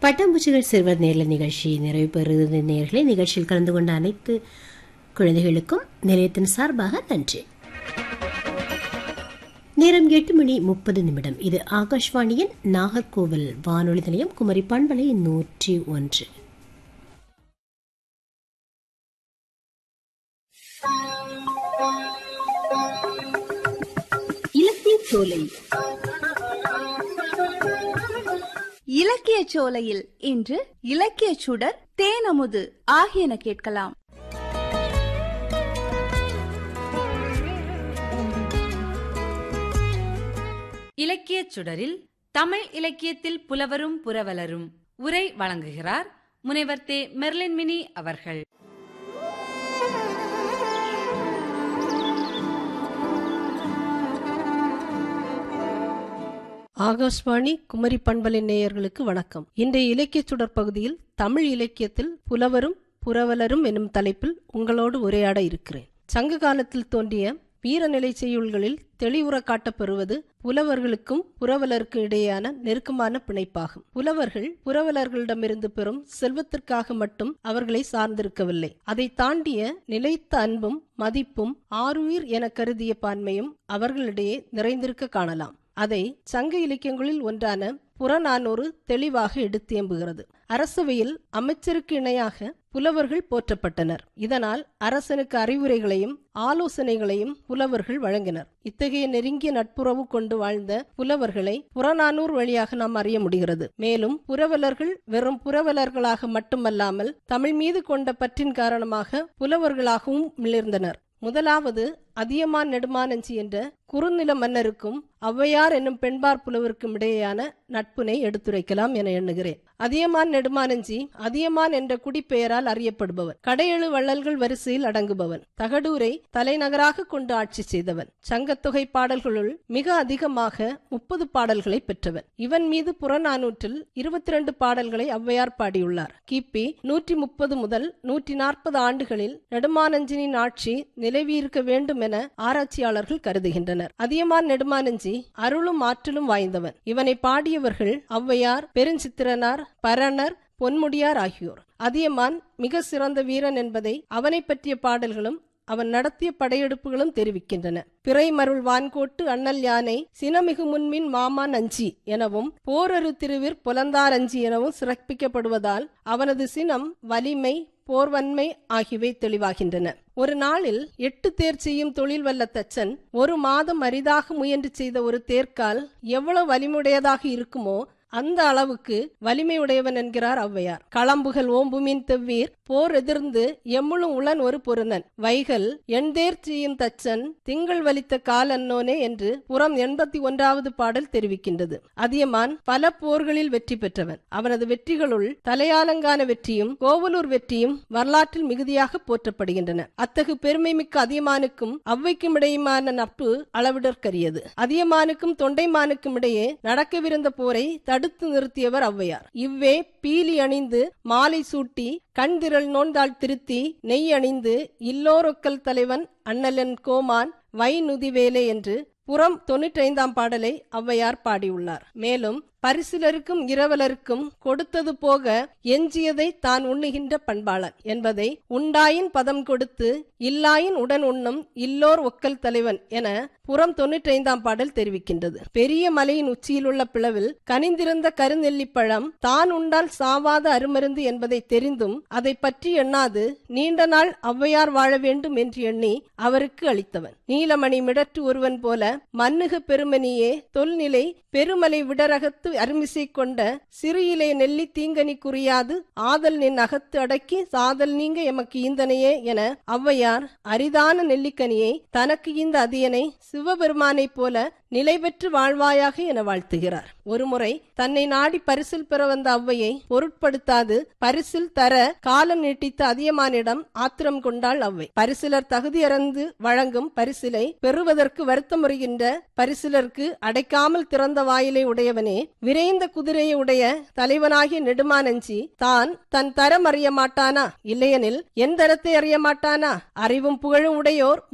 பட்டாம்பூச்சிகள் சிறுவர் நேரில் நிகழ்ச்சி நிறைவு பெறுகிறது நேர்களை நிகழ்ச்சியில் கலந்து கொண்ட அனைத்து குழந்தைகளுக்கும் நிலையத்தின் சார்பாக நன்றி நேரம் எட்டு மணி முப்பது நிமிடம் இது ஆகாஷ்வாணியின் நாகர்கோவில் வானொலி நிலையம் குமரி பண்பலை நூற்றி ஒன்று இலக்கிய சோலை இலக்கிய சோலையில் இன்று இலக்கிய சுடர் தேனமுது ஆகியன கேட்கலாம் இலக்கியச் சுடரில் தமிழ் இலக்கியத்தில் புலவரும் புரவலரும் உரை வழங்குகிறார் முனைவர் தே மெர்லின் மினி அவர்கள் ஆகாஷ்வாணி குமரி பண்பலை நேயர்களுக்கு வணக்கம் இன்றைய இலக்கிய சுடர் பகுதியில் தமிழ் இலக்கியத்தில் புலவரும் புரவலரும் என்னும் தலைப்பில் உங்களோடு உரையாட இருக்கிறேன் சங்க காலத்தில் தோன்றிய வீரநிலை செய்யுள்களில் தெளிவுற காட்டப்பெறுவது புலவர்களுக்கும் புரவலருக்கும் இடையேயான நெருக்கமான பிணைப்பாகும் புலவர்கள் புரவலர்களிடமிருந்து பெறும் செல்வத்திற்காக மட்டும் அவர்களை சார்ந்திருக்கவில்லை அதை தாண்டிய நிலைத்த அன்பும் மதிப்பும் ஆருயிர் என கருதிய பான்மையும் அவர்களிடையே நிறைந்திருக்க காணலாம் அதை சங்க இலக்கியங்களில் ஒன்றான புறநானூறு தெளிவாக எடுத்தேம்புகிறது அரசவையில் அமைச்சருக்கு இணையாக புலவர்கள் போற்றப்பட்டனர் இதனால் அரசனுக்கு அறிவுரைகளையும் ஆலோசனைகளையும் புலவர்கள் வழங்கினர் இத்தகைய நெருங்கிய நட்புறவு கொண்டு வாழ்ந்த புலவர்களை புறநானூர் வழியாக நாம் அறிய முடிகிறது மேலும் புரவலர்கள் வெறும் புரவலர்களாக மட்டுமல்லாமல் தமிழ் மீது கொண்ட பற்றின் காரணமாக புலவர்களாகவும் மிளிர்ந்தனர் முதலாவது அதியமான் நெடுமானஞ்சி என்ற குறுநில மன்னருக்கும் ஔவையார் என்னும் பெண்பார் புலவருக்கும் இடையேயான நட்பினை எடுத்துரைக்கலாம் என எண்ணுகிறேன் அதியமான் நெடுமானஞ்சி அதியமான் என்ற குடிப்பெயரால் அறியப்படுபவன் கடையெழு வள்ளல்கள் வரிசையில் அடங்குபவன் தகடூரை தலைநகராக கொண்டு ஆட்சி செய்தவன் சங்கத்தொகை பாடல்களுள் மிக அதிகமாக முப்பது பாடல்களை பெற்றவன் இவன் மீது புறநானூற்றில் இருபத்தி இரண்டு பாடல்களை ஔவையார் பாடியுள்ளார் கிபி நூற்றி முப்பது முதல் நூற்றி நாற்பது ஆண்டுகளில் நெடுமானஞ்சினின் ஆட்சி நிலவியிருக்க வேண்டும் என ஆராய்ச்சியாளர்கள் கருதுகின்றனர் அதியமான் நெடுமானஞ்சி அருளும் ஆற்றலும் வாய்ந்தவன் இவனை பாடியவர்கள் ஔவையார் பெருஞ்சித்திரனார் பரணர் பொன்முடியார் ஆகியோர் அதியமான் மிக சிறந்த வீரன் என்பதை அவனை பற்றிய பாடல்களும் அவன் நடத்திய படையெடுப்புகளும் தெரிவிக்கின்றன பிறைமருள் வான்கோட்டு அண்ணல் யானை சினமிகு முன்மின் மாமான் அஞ்சி எனவும் போரரு திருவிற் புலந்தாரஞ்சி எனவும் சிறப்பிக்கப்படுவதால் அவனது சினம் வலிமை போர்வன்மை ஆகியவை தெளிவாகின்றன ஒரு நாளில் எட்டு தேர் செய்யும் தொழில் வல்ல தச்சன் ஒரு மாதம் அரிதாக முயன்று செய்த ஒரு தேர்க்கால் எவ்வளவு வலிமுடையதாக இருக்குமோ அந்த அளவுக்கு வலிமையுடையவன் என்கிறார் ஔவையார் களம்புகள் ஓம்புமின் தெவ்வீர் போர் எதிர்ந்து எம்முழும் உளன் ஒரு பொருநன் வைகல் எண்தேர் செய்யும் தச்சன் திங்கள் வலித்த காலன்னோனே என்று புறம் எண்பத்தி ஒன்றாவது பாடல் தெரிவிக்கின்றது அதியமான் பல போர்களில் வெற்றி பெற்றவன் அவனது வெற்றிகளுள் தலையாலங்கான வெற்றியும் கோவலூர் வெற்றியும் வரலாற்றில் மிகுதியாக போற்றப்படுகின்றன அத்தகு பெருமை மிக்க அதியமானுக்கும் அவ்வைக்கும் இடையுமான நட்பு அளவிடற்கரியது அதியமானுக்கும் தொண்டைமானுக்கும் இடையே நடக்கவிருந்த போரை தடுத்து நிறுத்தியவர் ஔவையார் இவ்வே பீலி அணிந்து மாலை சூட்டி கண் திரள் நோண்டால் திருத்தி நெய் அணிந்து இல்லோரொக்கல் தலைவன் அண்ணலன் கோமான் வை நுதிவேலே என்று புறம் தொன்னூற்றைந்தாம் பாடலை ஔவையார் பாடியுள்ளார் மேலும் பரிசிலருக்கும் இரவலருக்கும் கொடுத்தது போக எஞ்சியதை தான் உண்ணுகின்ற பண்பாளன் என்பதை உண்டாயின் பதம் கொடுத்து இல்லாயின் உடன் உண்ணும் இல்லோர் ஒக்கல் தலைவன் என புறம் தொன்னூற்றைந்தாம் பாடல் தெரிவிக்கின்றது பெரிய மலையின் உச்சியில் உள்ள பிளவில் கனிந்திருந்த கருநெல்லிப்பழம் தான் உண்டால் சாவாத அருமருந்து என்பதை தெரிந்தும் அதை பற்றி எண்ணாது நீண்ட நாள் ஔவையார் வாழ வேண்டும் என்று எண்ணி அவருக்கு அளித்தவன் நீலமணி மிடற்று ஒருவன் போல மன்னுக பெருமணியே தொல்நிலை பெருமலை விடரகத்து அருமிசை கொண்ட சிறு இலை நெல்லி தீங்கனி குறியாது ஆதல் நின் அகத்து அடக்கி சாதல் நீங்க எமக்கு ஈந்தனையே என ஔவையார் அரிதான நெல்லிக்கனியை தனக்கு இந்த அதியனை சிவபெருமானைப் போல நிலை பெற்று வாழ்வாயாக என வாழ்த்துகிறார் ஒருமுறை தன்னை நாடி பரிசில் பெற வந்த ஔவையை பொருட்படுத்தாது பரிசில் தர காலம் நீட்டித்த அதியமானிடம் ஆத்திரம் கொண்டாள் ஔவை பரிசிலர் தகுதியறந்து வழங்கும் பரிசிலை பெறுவதற்கு வருத்தமுறுகின்ற பரிசிலருக்கு அடைக்காமல் திறந்த வாயிலை உடையவனே விரைந்த குதிரையை உடைய தலைவனாகிய நெடுமானஞ்சி தான் தன் தரம் அறிய மாட்டானா இல்லையெனில் என் தரத்தை அறிய மாட்டானா அறிவும் புகழும் உடையோர்